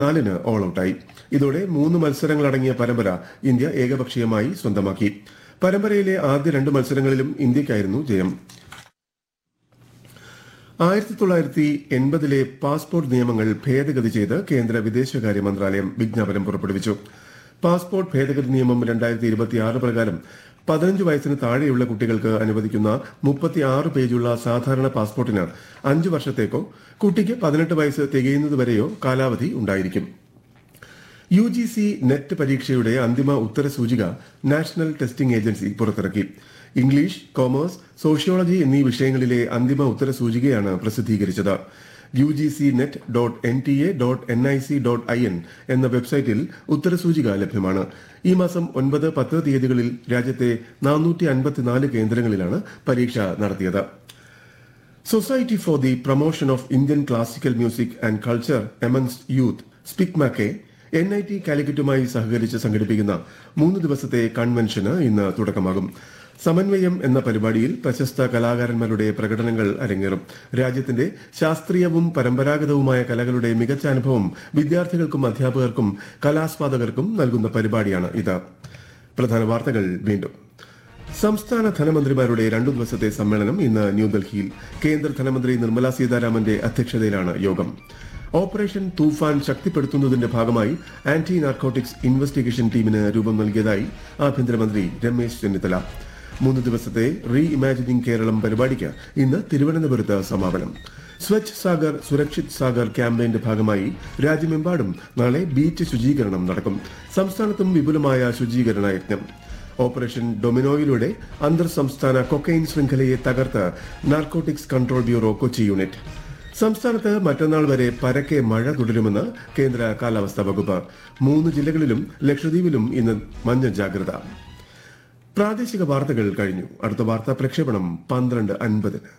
നാലിന് ഓൾ ഔട്ടായി ഇതോടെ മൂന്ന് മത്സരങ്ങളടങ്ങിയ പരമ്പര ഇന്ത്യ ഏകപക്ഷീയമായി സ്വന്തമാക്കി പരമ്പരയിലെ ആദ്യ രണ്ട് മത്സരങ്ങളിലും ഇന്ത്യയ്ക്കായിരുന്നു ജയം ആയിരത്തി തൊള്ളായിരത്തി എൺപതിലെ പാസ്പോർട്ട് നിയമങ്ങൾ ഭേദഗതി ചെയ്ത് കേന്ദ്ര വിദേശകാര്യ മന്ത്രാലയം വിജ്ഞാപനം പുറപ്പെടുവിച്ചു പാസ്പോർട്ട് ഭേദഗതി നിയമം രണ്ടായിരത്തി ഇരുപത്തിയാറ് പ്രകാരം പതിനഞ്ച് വയസ്സിന് താഴെയുള്ള കുട്ടികൾക്ക് അനുവദിക്കുന്ന മുപ്പത്തിയാറ് പേജുള്ള സാധാരണ പാസ്പോർട്ടിന് അഞ്ച് വർഷത്തേക്കോ കുട്ടിക്ക് പതിനെട്ട് വയസ്സ് തികയുന്നതുവരെയോ കാലാവധി ഉണ്ടായിരിക്കും യു ജി സി നെറ്റ് പരീക്ഷയുടെ അന്തിമ ഉത്തരസൂചിക നാഷണൽ ടെസ്റ്റിംഗ് ഏജൻസി പുറത്തിറക്കി ഇംഗ്ലീഷ് കോമേഴ്സ് സോഷ്യോളജി എന്നീ വിഷയങ്ങളിലെ അന്തിമ ഉത്തരസൂചികയാണ് പ്രസിദ്ധീകരിച്ചത് U G C NET dot N T A dot N I C dot I N എന്ന വെബ്സൈറ്റിൽ ഉത്തരസൂചിക ലഭ്യമാണ് ഈ മാസം ഒൻപത് പത്ത് തീയതികളിൽ രാജ്യത്തെ നാനൂറ്റി അൻപത്തിനാല് കേന്ദ്രങ്ങളിലാണ് പരീക്ഷ നടത്തിയത് society for the promotion of Indian classical music and culture amongst youth SPICMACAY N I T കാലിക്കറ്റുമായി സഹകരിച്ച് സംഘടിപ്പിക്കുന്ന മൂന്ന് ദിവസത്തെ കൺവെൻഷന് ഇന്ന് തുടക്കമാകും സമന്വയം എന്ന പരിപാടിയിൽ പ്രശസ്ത കലാകാരന്മാരുടെ പ്രകടനങ്ങൾ അരങ്ങേറും രാജ്യത്തിന്റെ ശാസ്ത്രീയവും പരമ്പരാഗതവുമായ കലകളുടെ മികച്ച അനുഭവം വിദ്യാർത്ഥികൾക്കും അധ്യാപകർക്കും കലാസ്വാദകർക്കും നൽകുന്ന പരിപാടിയാണ് ഇത് പ്രധാന വാർത്തകൾ വീണ്ടും സംസ്ഥാന ധനമന്ത്രിമാരുടെ രണ്ടു ദിവസത്തെ സമ്മേളനം ഇന്ന് ന്യൂഡൽഹിയിൽ കേന്ദ്ര ധനമന്ത്രി നിർമ്മല സീതാരാമന്റെ അധ്യക്ഷതയിലാണ് യോഗം ഓപ്പറേഷൻ തൂഫാൻ ശക്തിപ്പെടുത്തുന്നതിന്റെ ഭാഗമായി ആന്റി നാർക്കോട്ടിക്സ് ഇൻവെസ്റ്റിഗേഷൻ ടീമിന് രൂപം നൽകിയതായി ആഭ്യന്തരമന്ത്രി രമേശ് ചെന്നിത്തല മൂന്ന് ദിവസത്തെ റീ ഇമാജിനിംഗ് കേരളം പരിപാടിക്ക് ഇന്ന് തിരുവനന്തപുരത്ത് സമാപനം സ്വച്ഛ് സാഗർ സുരക്ഷിത് സാഗർ ക്യാമ്പയിന്റെ ഭാഗമായി രാജ്യമെമ്പാടും നാളെ ബീച്ച് ശുചീകരണം നടക്കും സംസ്ഥാനത്തും വിപുലമായ ശുചീകരണ യജ്ഞം ഓപ്പറേഷൻ ഡൊമിനോയിലൂടെ അന്തർ സംസ്ഥാന കൊക്കൈൻ ശൃംഖലയെ തകർത്ത് narcotics control bureau Kochi unit സംസ്ഥാനത്ത് മറ്റന്നാൾ വരെ പരക്കെ മഴ തുടരുമെന്ന് കേന്ദ്ര കാലാവസ്ഥാ വകുപ്പ് മൂന്ന് ജില്ലകളിലും ലക്ഷദ്വീപിലും ഇന്ന് മഞ്ഞ ജാഗ്രത പ്രാദേശിക വാർത്തകൾ കഴിഞ്ഞു അടുത്ത വാർത്താ പ്രക്ഷേപണം പന്ത്രണ്ട് അൻപതിന്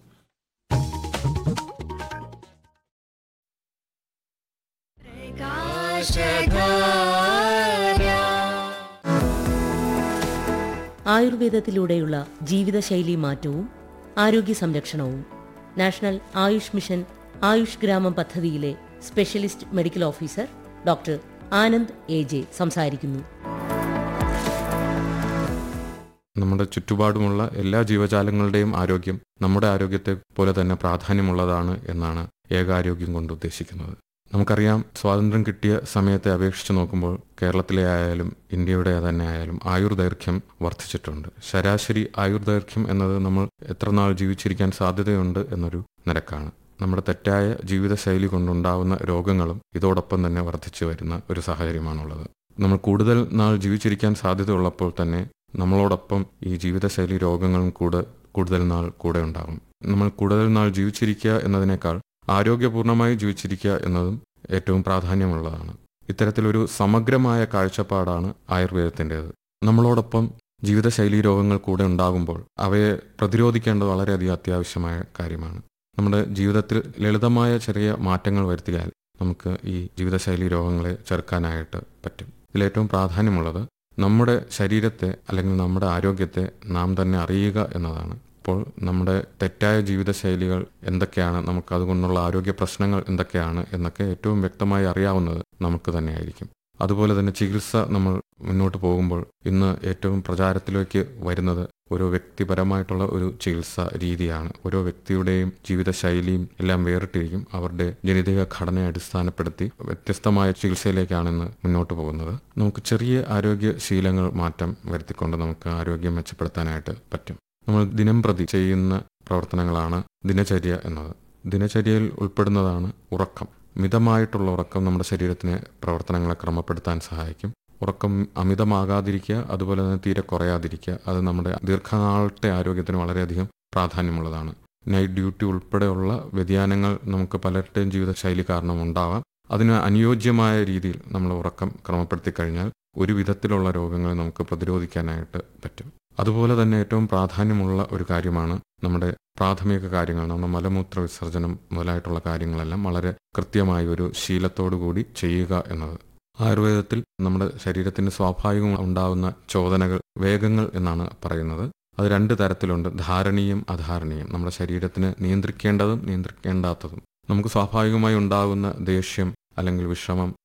ആയുർവേദത്തിലൂടെയുള്ള ജീവിതശൈലി മാറ്റവും ആരോഗ്യ സംരക്ഷണവും നാഷണൽ ആയുഷ് മിഷൻ ആയുഷ് ഗ്രാമം പദ്ധതിയിലെ specialist medical officer doctor Anand A J സംസാരിക്കുന്നു നമ്മുടെ ചുറ്റുപാടുമുള്ള എല്ലാ ജീവജാലങ്ങളുടെയും ആരോഗ്യം നമ്മുടെ ആരോഗ്യത്തെ പോലെ തന്നെ പ്രാധാന്യമുള്ളതാണ് എന്നാണ് ഏകാരോഗ്യം കൊണ്ട് ഉദ്ദേശിക്കുന്നത് നമുക്കറിയാം സ്വാതന്ത്ര്യം കിട്ടിയ സമയത്തെ അപേക്ഷിച്ച് നോക്കുമ്പോൾ കേരളത്തിലെ ആയാലും ഇന്ത്യയുടെ തന്നെ ആയാലും ആയുർദൈർഘ്യം വർദ്ധിച്ചിട്ടുണ്ട് ശരാശരി ആയുർദൈർഘ്യം എന്നത് നമ്മൾ എത്ര നാൾ ജീവിച്ചിരിക്കാൻ സാധ്യതയുണ്ട് എന്നൊരു നിരക്കാണ് നമ്മുടെ തെറ്റായ ജീവിതശൈലി കൊണ്ടുണ്ടാവുന്ന രോഗങ്ങളും ഇതോടൊപ്പം തന്നെ വർദ്ധിച്ചു വരുന്ന ഒരു സാഹചര്യമാണുള്ളത് നമ്മൾ കൂടുതൽ നാൾ ജീവിച്ചിരിക്കാൻ സാധ്യതയുള്ളപ്പോൾ തന്നെ നമ്മളോടൊപ്പം ഈ ജീവിതശൈലി രോഗങ്ങളും കൂടെ കൂടുതൽ നാൾ കൂടെ ഉണ്ടാകും നമ്മൾ കൂടുതൽ നാൾ ജീവിച്ചിരിക്കുക എന്നതിനേക്കാൾ ആരോഗ്യപൂർണമായി ജീവിച്ചിരിക്കുക എന്നതും ഏറ്റവും പ്രാധാന്യമുള്ളതാണ് ഇത്തരത്തിലൊരു സമഗ്രമായ കാഴ്ചപ്പാടാണ് ആയുർവേദത്തിൻ്റെത് നമ്മളോടൊപ്പം ജീവിതശൈലി രോഗങ്ങൾ കൂടെ ഉണ്ടാകുമ്പോൾ അവയെ പ്രതിരോധിക്കേണ്ടത് വളരെയധികം അത്യാവശ്യമായ കാര്യമാണ് നമ്മുടെ ജീവിതത്തിൽ ലളിതമായ ചെറിയ മാറ്റങ്ങൾ വരുത്തിയാൽ നമുക്ക് ഈ ജീവിതശൈലി രോഗങ്ങളെ ചെറുക്കാനായിട്ട് പറ്റും ഇതിലേറ്റവും പ്രാധാന്യമുള്ളത് നമ്മുടെ ശരീരത്തെ അല്ലെങ്കിൽ നമ്മുടെ ആരോഗ്യത്തെ നാം തന്നെ അറിയുക എന്നതാണ് അപ്പോൾ നമ്മുടെ തെറ്റായ ജീവിതശൈലികൾ എന്തൊക്കെയാണ് നമുക്ക് അതുകൊണ്ടുള്ള ആരോഗ്യ പ്രശ്നങ്ങൾ എന്തൊക്കെയാണ് എന്നൊക്കെ ഏറ്റവും വ്യക്തമായി അറിയാവുന്നത് നമുക്ക് തന്നെയായിരിക്കും അതുപോലെ തന്നെ ചികിത്സ നമ്മൾ മുന്നോട്ട് പോകുമ്പോൾ ഇന്ന് ഏറ്റവും പ്രചാരത്തിലേക്ക് വരുന്നത് ഓരോ വ്യക്തിപരമായിട്ടുള്ള ഒരു ചികിത്സാ രീതിയാണ് ഓരോ വ്യക്തിയുടെയും ജീവിതശൈലിയും എല്ലാം വേറിട്ടിരിക്കും അവരുടെ ജനിതക ഘടനയെ അടിസ്ഥാനപ്പെടുത്തി വ്യത്യസ്തമായ ചികിത്സയിലേക്കാണ് ഇന്ന് മുന്നോട്ട് പോകുന്നത് നമുക്ക് ചെറിയ ആരോഗ്യ ശീലങ്ങൾ മാറ്റം വരുത്തിക്കൊണ്ട് നമുക്ക് ആരോഗ്യം മെച്ചപ്പെടുത്താനായിട്ട് പറ്റും നമ്മൾ ദിനം പ്രതി ചെയ്യുന്ന പ്രവർത്തനങ്ങളാണ് ദിനചര്യ എന്നത് ദിനചര്യയിൽ ഉൾപ്പെടുന്നതാണ് ഉറക്കം മിതമായിട്ടുള്ള ഉറക്കം നമ്മുടെ ശരീരത്തിനെ പ്രവർത്തനങ്ങളെ ക്രമപ്പെടുത്താൻ സഹായിക്കും ഉറക്കം അമിതമാകാതിരിക്കുക അതുപോലെ തന്നെ തീരെ കുറയാതിരിക്കുക അത് നമ്മുടെ ദീർഘനാളത്തെ ആരോഗ്യത്തിന് വളരെയധികം പ്രാധാന്യമുള്ളതാണ് നൈറ്റ് ഡ്യൂട്ടി ഉൾപ്പെടെയുള്ള വ്യതിയാനങ്ങൾ നമുക്ക് പലരുടെയും ജീവിതശൈലി കാരണം ഉണ്ടാവാം അതിന് അനുയോജ്യമായ രീതിയിൽ നമ്മൾ ഉറക്കം ക്രമപ്പെടുത്തി കഴിഞ്ഞാൽ ഒരു വിധത്തിലുള്ള രോഗങ്ങളെ നമുക്ക് പ്രതിരോധിക്കാനായിട്ട് പറ്റും അതുപോലെ തന്നെ ഏറ്റവും പ്രാധാന്യമുള്ള ഒരു കാര്യമാണ് നമ്മുടെ പ്രാഥമിക കാര്യങ്ങൾ നമ്മുടെ മലമൂത്ര വിസർജനം മുതലായിട്ടുള്ള കാര്യങ്ങളെല്ലാം വളരെ കൃത്യമായ ഒരു ശീലത്തോടു കൂടി ചെയ്യുക എന്നത് ആയുർവേദത്തിൽ നമ്മുടെ ശരീരത്തിന് സ്വാഭാവികം ഉണ്ടാകുന്ന ചോദനകൾ വേഗങ്ങൾ എന്നാണ് പറയുന്നത് അത് രണ്ട് തരത്തിലുണ്ട് ധാരണീയം അധാരണീയം നമ്മുടെ ശരീരത്തിന് നിയന്ത്രിക്കേണ്ടതും നിയന്ത്രിക്കേണ്ടാത്തതും നമുക്ക് സ്വാഭാവികമായി ഉണ്ടാകുന്ന ദേഷ്യം അല്ലെങ്കിൽ വിശ്രമം